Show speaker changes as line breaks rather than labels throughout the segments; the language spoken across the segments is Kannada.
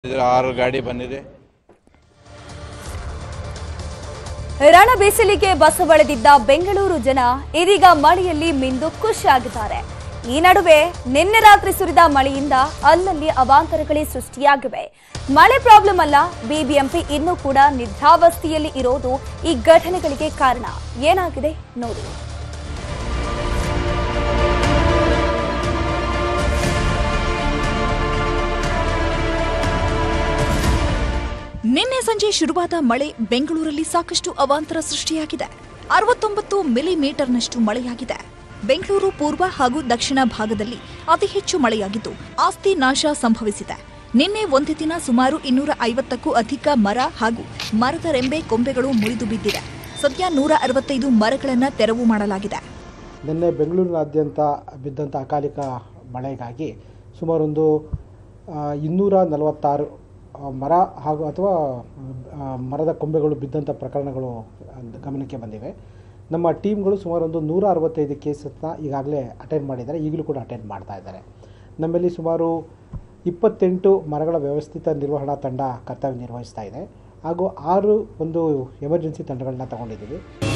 ಇದ್ರ ಆರು ಗಾಡಿ ಬಂದಿದೆ
ರಣ ಬಿಸಿಲಿಗೆ ಬಸವಳೆದಿದ್ದ ಬೆಂಗಳೂರು ಜನ ಇದೀಗ ಮಳೆಯಲ್ಲಿ ಮಿಂದು ಖುಷಿಯಾಗಿದ್ದಾರೆ ಈ ನಡುವೆ ನಿನ್ನೆ ರಾತ್ರಿ ಸುರಿದ ಮಳೆಯಿಂದ ಅಲ್ಲಲ್ಲಿ ಅವಾಂತರಗಳೇ ಸೃಷ್ಟಿಯಾಗಿವೆ ಮಳೆ ಪ್ರಾಬ್ಲಮ್ ಅಲ್ಲ ಬಿಬಿಎಂಪಿ ಇನ್ನೂ ಕೂಡ ನಿದ್ರಾವಸ್ಥೆಯಲ್ಲಿ ಇರೋದು ಈ ಘಟನೆಗಳಿಗೆ ಕಾರಣ ಏನಾಗಿದೆ ನೋಡಿ
ನಿನ್ನೆ ಸಂಜೆ ಶುರುವಾದ ಮಳೆ ಬೆಂಗಳೂರಲ್ಲಿ ಸಾಕಷ್ಟು ಅವಾಂತರ ಸೃಷ್ಟಿಯಾಗಿದೆ ಅರವತ್ತೊಂಬತ್ತು ಮಿಲಿಮೀಟರ್ನಷ್ಟು ಮಳೆಯಾಗಿದೆ ಬೆಂಗಳೂರು ಪೂರ್ವ ಹಾಗೂ ದಕ್ಷಿಣ ಭಾಗದಲ್ಲಿ ಅತಿ ಹೆಚ್ಚು ಮಳೆಯಾಗಿದ್ದು ಆಸ್ತಿ ನಾಶ ಸಂಭವಿಸಿದೆ ನಿನ್ನೆ ಒಂದೇ ದಿನ ಸುಮಾರು ಇನ್ನೂರ ಐವತ್ತಕ್ಕೂ ಅಧಿಕ ಮರ ಹಾಗೂ ಮರದ ರೆಂಬೆ ಕೊಂಬೆಗಳು ಮುರಿದು ಬಿದ್ದಿದೆ ಸದ್ಯ ನೂರ ಅರವತ್ತೈದು ಮರಗಳನ್ನು ತೆರವು ಮಾಡಲಾಗಿದೆ
ನಿನ್ನೆ ಬೆಂಗಳೂರಿನಾದ್ಯಂತ ಬಿದ್ದಂಥ ಅಕಾಲಿಕ ಮಳೆಗಾಗಿ ಸುಮಾರೊಂದು ಆ, ಇನ್ನೂರ ನಲವತ್ತಾರು ಆ, ಮರ ಹಾಗೂ ಅಥವಾ ಆ, ಮರದ ಕೊಂಬೆಗಳು ಬಿದ್ದಂಥ ಪ್ರಕರಣಗಳು ಆ, ಗಮನಕ್ಕೆ ಬಂದಿವೆ ನಮ್ಮ ಟೀಮ್ಗಳು ಸುಮಾರೊಂದು ನೂರ ಅರವತ್ತೈದು ಕೇಸನ್ನ ಈಗಾಗಲೇ ಅಟೆಂಡ್ ಮಾಡಿದ್ದಾರೆ ಈಗಲೂ ಕೂಡ ಅಟೆಂಡ್ ಮಾಡ್ತಾ ಇದ್ದಾರೆ ನಮ್ಮಲ್ಲಿ ಸುಮಾರು ಇಪ್ಪತ್ತೆಂಟು ಮರಗಳ ವ್ಯವಸ್ಥಿತ ನಿರ್ವಹಣಾ ತಂಡ ಕರ್ತವ್ಯ ನಿರ್ವಹಿಸ್ತಾ ಇದೆ ಹಾಗೂ ಆರು ಒಂದು ಎಮರ್ಜೆನ್ಸಿ ತಂಡಗಳನ್ನ ತಗೊಂಡಿದ್ದೀವಿ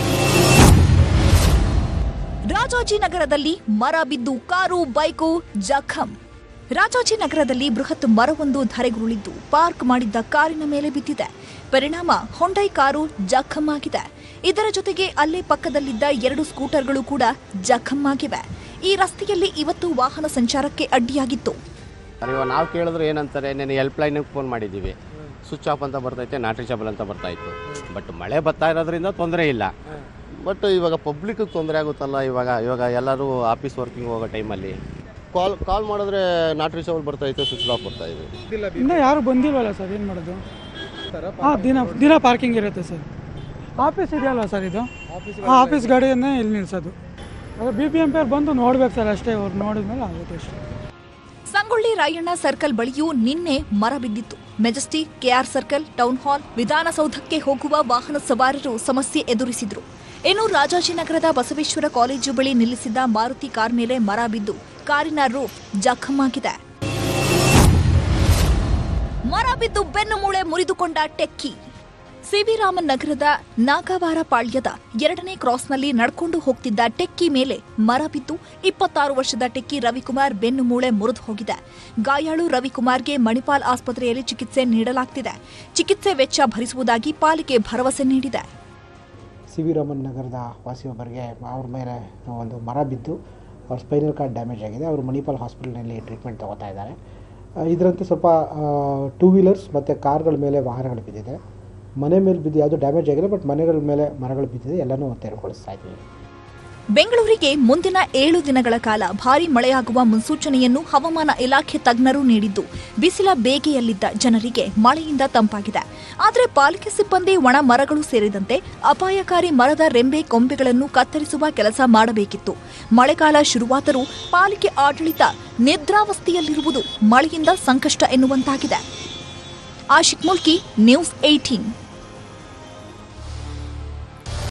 ರಾಜಾಜಿನಗರದಲ್ಲಿ ಮರ ಬಿದ್ದು ಕಾರು ಬೈಕು ಜಖಂ ರಾಜಾಜಿನಗರದಲ್ಲಿ ಬೃಹತ್ ಮರವೊಂದು ಧರೆಗುರುಳಿದ್ದು ಪಾರ್ಕ್ ಮಾಡಿದ್ದ ಕಾರಿನ ಮೇಲೆ ಬಿದ್ದಿದೆ ಪರಿಣಾಮ ಹೊಂಡೈ ಕಾರು ಜಖಂ ಆಗಿದೆ ಇದರ ಜೊತೆಗೆ ಅಲ್ಲೇ ಪಕ್ಕದಲ್ಲಿದ್ದ ಎರಡು ಸ್ಕೂಟರ್ಗಳು ಕೂಡ ಜಖಂ ಆಗಿವೆ ಈ ರಸ್ತೆಯಲ್ಲಿ ಇವತ್ತು ವಾಹನ ಸಂಚಾರಕ್ಕೆ ಅಡ್ಡಿಯಾಗಿತ್ತು
ಇವಾಗ ನಾವು ಕೇಳಿದ್ರೆ ಏನಂತಾರೆ నేను ಹೆಲ್ಪ್ ಲೈನಿಗೆ ಫೋನ್ ಮಾಡಿದ್ದೀವಿ ಸ್ವಿಚ್ ಆಫ್ ಅಂತ ಬರ್ತೈತೆ ನಾಟ್ ರೀಚಬಲ್ ಅಂತ ಬರ್ತಾ ಇತ್ತು ಬಟ್ ಮಳೆ ಬರ್ತಾ ಇರೋದ್ರಿಂದ ತೊಂದರೆ ಇಲ್ಲ ಬಟ್ ಇವಾಗ ಪಬ್ಲಿಕ್ಗೆ ತೊಂದರೆ ಆಗುತ್ತಲ್ಲ ಇವಾಗ ಇವಾಗ ಎಲ್ಲರೂ ಆಫೀಸ್ ವರ್ಕಿಂಗ್ ಹೋಗೋ ಟೈಮಲ್ಲಿ ಕಾಲ್ ಕಾಲ್ ಮಾಡಿದ್ರೆ ನಾಟ್ ರೀಚಬಲ್ ಬರ್ತಾ ಇತ್ತು ಸ್ವಿಚ್ ಆಫ್ ಬರ್ತಾ ಇದೆ
ಇನ್ನೂ ಯಾರು ಬಂದಿಲ್ವಲ್ಲ ಸರ್ ಏನು ಮಾಡೋದು ಹಾಂ ದಿನ ದಿನ ಪಾರ್ಕಿಂಗ್ ಇರುತ್ತೆ ಸರ್ ಆಫೀಸ್ ಇದೆಯಲ್ಲ ಸರ್ ಇದು ಆ ಆಫೀಸ್ ಗಾಡಿಯನ್ನೇ ಇಲ್ಲಿ ನಿಲ್ಸೋದು ಅದು ಬಿ ಪಿ ಎಂ ಪಿ ಅವ್ರು ಬಂದು ನೋಡ್ಬೇಕು ಸರ್ ಅಷ್ಟೇ ಅವ್ರು ನೋಡಿದ್ಮೇಲೆ ಆಗುತ್ತೆ ಅಷ್ಟೇ
ಸಂಗೊಳ್ಳಿ ರಾಯಣ್ಣ ಸರ್ಕಲ್ ಬಳಿಯೂ ನಿನ್ನೆ ಮರ ಬಿದ್ದಿತ್ತು Majestic K R circle town hall ವಿಧಾನಸೌಧಕ್ಕೆ ಹೋಗುವ ವಾಹನ ಸವಾರರು ಸಮಸ್ಯೆ ಎದುರಿಸಿದ್ರು ಇನ್ನು ರಾಜಾಜಿನಗರದ ಬಸವೇಶ್ವರ ಕಾಲೇಜು ಬಳಿ ನಿಲ್ಲಿಸಿದ್ದ ಮಾರುತಿ ಕಾರ್ ಮೇಲೆ ಮರ ಬಿದ್ದು ಕಾರಿನ ರೂಫ್ ಜಖಂ ಆಗಿದೆ ಮರ ಬಿದ್ದು ಬೆನ್ನು ಮೂಳೆ ಮುರಿದುಕೊಂಡ ಟೆಕ್ಕಿ ಸಿವಿ ರಾಮನ್ ನಗರದ ನಾಗವಾರ ಪಾಳ್ಯದ ಎರಡನೇ ಕ್ರಾಸ್ನಲ್ಲಿ ನಡ್ಕೊಂಡು ಹೋಗ್ತಿದ್ದ ಟೆಕ್ಕಿ ಮೇಲೆ ಮರ ಬಿದ್ದು ಇಪ್ಪತ್ತಾರು ವರ್ಷದ ಟೆಕ್ಕಿ ರವಿಕುಮಾರ್ ಬೆನ್ನು ಮೂಳೆ ಮುರಿದು ಹೋಗಿದೆ ಗಾಯಾಳು ರವಿಕುಮಾರ್ಗೆ ಮಣಿಪಾಲ್ ಆಸ್ಪತ್ರೆಯಲ್ಲಿ ಚಿಕಿತ್ಸೆ ನೀಡಲಾಗ್ತಿದೆ ಚಿಕಿತ್ಸೆ ವೆಚ್ಚ ಭರಿಸುವುದಾಗಿ ಪಾಲಿಕೆ ಭರವಸೆ ನೀಡಿದೆ
ಸಿ ವಿ ರಾಮನ್ ನಗರದ ವಾಸಿಯೊಬ್ಬರಿಗೆ ಅವ್ರ ಮೇಲೆ ಒಂದು ಮರ ಬಿದ್ದು ಅವ್ರ ಸ್ಪೈನಲ್ ಕಾರ್ಡ್ ಡ್ಯಾಮೇಜ್ ಆಗಿದೆ ಅವರು ಮಣಿಪಾಲ್ ಹಾಸ್ಪಿಟಲ್ನಲ್ಲಿ ಟ್ರೀಟ್ಮೆಂಟ್ ತಗೋತಾ ಇದ್ದಾರೆ ಆ, ಇದರಂತೆ ಸ್ವಲ್ಪ ಟೂ ವೀಲರ್ಸ್ ಮತ್ತು ಕಾರ್ಗಳ ಮೇಲೆ ವಾಹನಗಳು ಬಿದ್ದಿದೆ ಮನೆ ಮೇಲೆ ಬಿದ್ದು ಯಾವುದು ಡ್ಯಾಮೇಜ್ ಆಗಿದೆ ಬಟ್ ಮನೆಗಳ ಮೇಲೆ ಮರಗಳು ಬಿದ್ದಿದೆ ಎಲ್ಲನೂ ತೆರವುಗೊಳಿಸ್ತಾ ಇದ್ದೀವಿ
ಬೆಂಗಳೂರಿಗೆ ಮುಂದಿನ ಏಳು ದಿನಗಳ ಕಾಲ ಭಾರೀ ಮಳೆಯಾಗುವ ಮುನ್ಸೂಚನೆಯನ್ನು ಹವಾಮಾನ ಇಲಾಖೆ ತಜ್ಞರು ನೀಡಿದ್ದು ಬಿಸಿಲ ಬೇಗೆಯಲ್ಲಿದ್ದ ಜನರಿಗೆ ಮಳೆಯಿಂದ ತಂಪಾಗಿದೆ ಆದರೆ ಪಾಲಿಕೆ ಸಿಬ್ಬಂದಿ ಒಣ ಮರಗಳು ಸೇರಿದಂತೆ ಅಪಾಯಕಾರಿ ಮರದ ರೆಂಬೆ ಕೊಂಬೆಗಳನ್ನು ಕತ್ತರಿಸುವ ಕೆಲಸ ಮಾಡಬೇಕಿತ್ತು ಮಳೆಗಾಲ ಶುರುವಾದರೂ ಪಾಲಿಕೆ ಆಡಳಿತ ನಿದ್ರಾವಸ್ಥೆಯಲ್ಲಿರುವುದು ಮಳೆಯಿಂದ ಸಂಕಷ್ಟ ಎನ್ನುವಂತಾಗಿದೆ ಆಶಿಕ್ ಮುಲ್ಕಿ ನ್ಯೂಸ್ ಏಟೀನ್